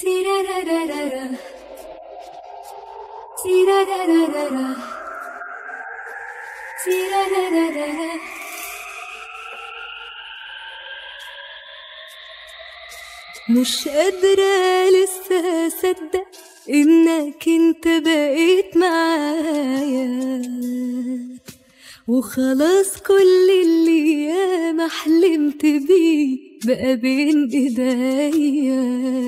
Tirararara. Tirararara. Tirararara. مش قادرة لسه أصدق إنك انت بقيت معايا وخلاص كل اللي ياما حلمت بيه بقى بين ايديا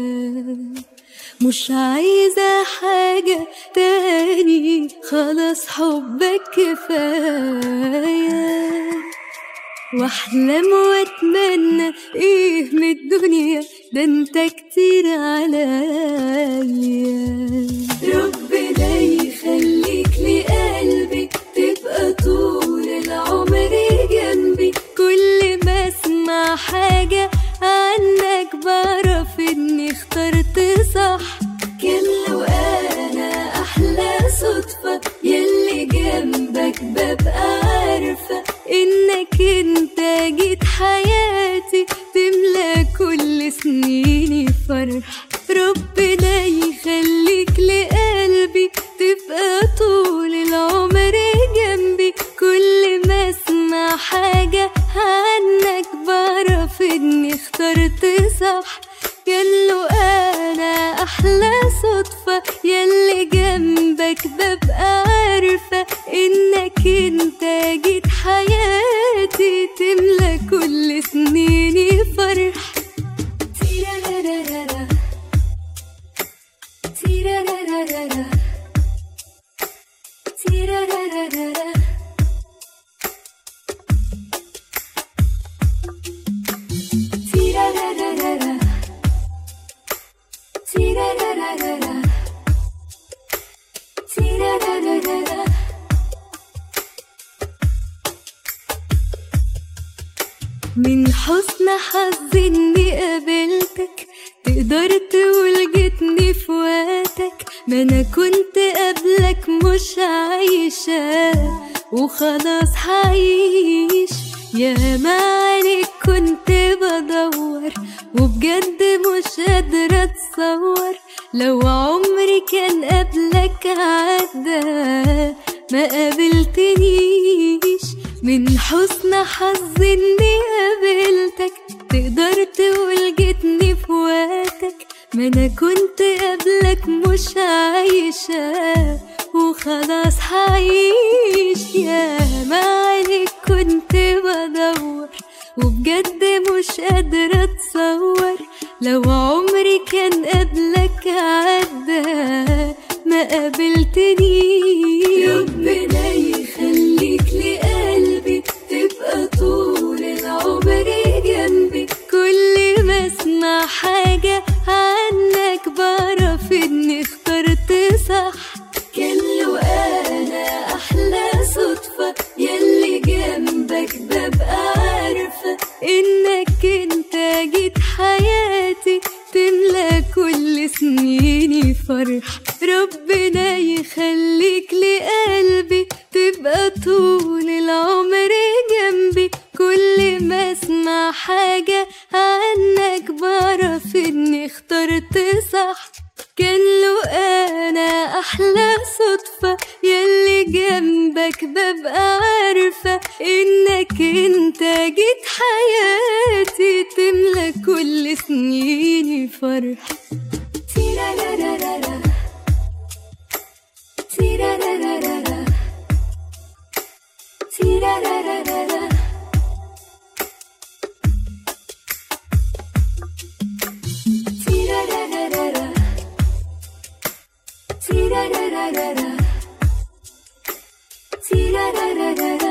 مش عايزة حاجة تاني خلاص حبك كفاية واحلم واتمنى ايه من الدنيا ده انت كتير عليا ربنا يخليك لقلبي تبقى طول العمر جنبي كل ما اسمع حاجة عنك بعرف اني اخترت صح كان لو انا احلى صدفة يلي جنبك ببقى عارفة انك انت جيت حياتي تملى كل سنيني فرح ربنا يخليك لقلبي تبقى طول العمر جنبي كل ما اسمع حاجة عنك بعرف اني اخترت صح كان له انا احلى صدفة يلي جنبك ببقى عارفة انك انت جيت حياتي تملى كل سنيني فرح تيرارارارا تيرارارارا تيرارارارا تيرارارارا تيرارارارا تيرارارارا من حسن حظي اني قابلتك تقدر تقول جيتني في وقتك ما انا كنت قبلك مش عايشة وخلاص هعيش يا ما عليك كنت بدور وبجد مش قادرة اتصور لو عمري كان قبلك عدى ما قابلتنيش من حسن حظي اني قابلتك تقدر تقول جيتني في وقتك ما انا كنت قبلك مش عايشة وخلاص هعيش يا ما عليك كنت بدور وبجد مش قادرة اتصور لو عمري كان قبلك عدى ما قابلتني ربنا يخليك لقلبي تبقى طول العمر جنبي كل ما اسمع حاجة عنك بعرف اني اخترت صح كان لو انا احلى صدفة يلي جنبك ببقى عارفة انك انت جيت حياتي تملى كل سنيني فرح ربنا يخليك لقلبي تبقى طول العمر جنبي كل ما اسمع حاجة عنك بعرف اني اخترت صح كان لو انا احلى صدفة يلي جنبك ببقى عارفة انك انت جيت حياتي تملى كل سنيني فرح تيرارارارا تيرارارارا تيرارارارا تيرارارارا تيرارارارا تيرارارارا